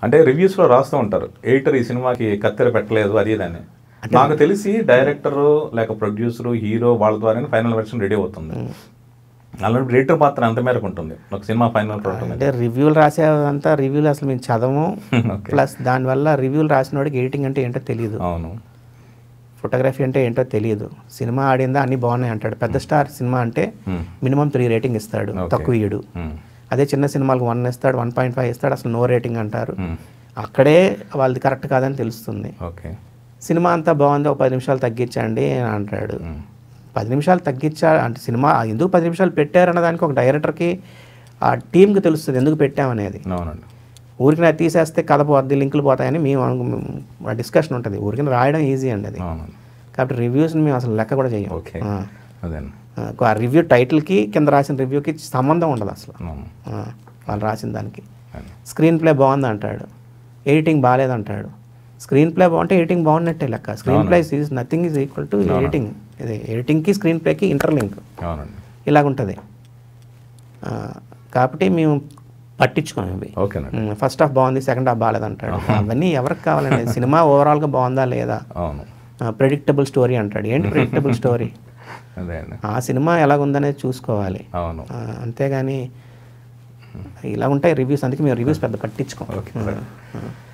అంటే రివ్యూస్ లో రాస్తూ ఉంటారు ఎడిటర్ ఈ సినిమాకి కత్తెర పెట్టలేదు అది ఇదని నాకు తెలిసి డైరెక్టర్ లేక ప్రొడ్యూసర్ హీరో వాళ్ళ ద్వారానే ఫైనల్ వెర్షన్ రెడీ అవుతుంది అలాంటి ఎడిటర్ పాత్ర అంత మేరకు ఉంటుంది ఒక సినిమా ఫైనల్ ప్రోడక్ట్ అంటే రివ్యూలు రాసేదంతా రివ్యూలు అసలు మేము చదవము ఓకే ప్లస్ దానివల్ల రివ్యూలు రాసిన వాడికి ఎడిటింగ్ అంటే ఏంటో తెలియదు అవును ఫోటోగ్రఫీ అంటే ఏంటో తెలియదు సినిమా ఆడిందా అన్నీ బాగున్నాయి అంటాడు పెద్ద స్టార్ సినిమా అంటే Hmm. మినిమం త్రీ రేటింగ్ ఇస్తాడు Okay. తక్కువ ఇయ్యడు ఉమ్. అదే చిన్న సినిమాలకు వన్ ఇస్తాడు వన్ పాయింట్ ఫైవ్ ఇస్తాడు అసలు నో రేటింగ్ అంటారు ఉమ్. అక్కడే వాళ్ళది కరెక్ట్ కాదని తెలుస్తుంది ఓకే సినిమా అంతా బాగుంది ఒక పది నిమిషాలు తగ్గించండి అని అంటాడు ఉమ్. పది నిమిషాలు తగ్గించా అంటే సినిమా ఎందుకు పది నిమిషాలు పెట్టారన్న దానికి ఒక డైరెక్టర్కి ఆ టీంకి తెలుస్తుంది ఎందుకు పెట్టామనేది అవునండి ఊరికి నాకు తీసేస్తే కథ పోద్ది లింకులు పోతాయని మేము అనుకు డిస్కషన్ ఉంటుంది ఊరికి రాయడం ఈజీ అండి అది అవునండి కాబట్టి రివ్యూస్ని మేము అసలు లెక్క కూడా చేయం ఓకే ఆ. అదేండి ఆ రివ్యూ టైటిల్కి కింద రాసిన రివ్యూకి సంబంధం ఉండదు అసలు అవును ఆ, వాళ్ళు రాసిన దానికి అదే. స్క్రీన్ ప్లే బాగుంది అంటాడు ఎడిటింగ్ బాగాలేదంటాడు స్క్రీన్ ప్లే బాగుంటే ఎడిటింగ్ బాగున్నట్టే లెక్క screen play is nothing is equal to editing ఇది ఎడిటింగ్కి స్క్రీన్ ప్లేకి ఇంటర్లింక్ అవునండి ఇలాగుంటుంది ఆ, కాబట్టి మేము పట్టించుకోము ఇవి ఓకేనండి ఫస్ట్ హాఫ్ బాగుంది సెకండ్ హాఫ్ బాగాలేదంటాడు అవన్నీ ఎవరికి కావాలండి సినిమా ఓవరాల్గా బాగుందా లేదా అవును ప్రెడిక్టబుల్ స్టోరీ అంటాడు ఏంటి ప్రెడిక్టబుల్ స్టోరీ అదే అండి ఆ సినిమా ఎలాగుందనేది చూసుకోవాలి అవును ఆ, అంతేగాని ఇలా ఉంటాయి రివ్యూస్ అందుకే మేము రివ్యూస్ పెద్ద పట్టించుకోం ఓకే సార్ ఆ.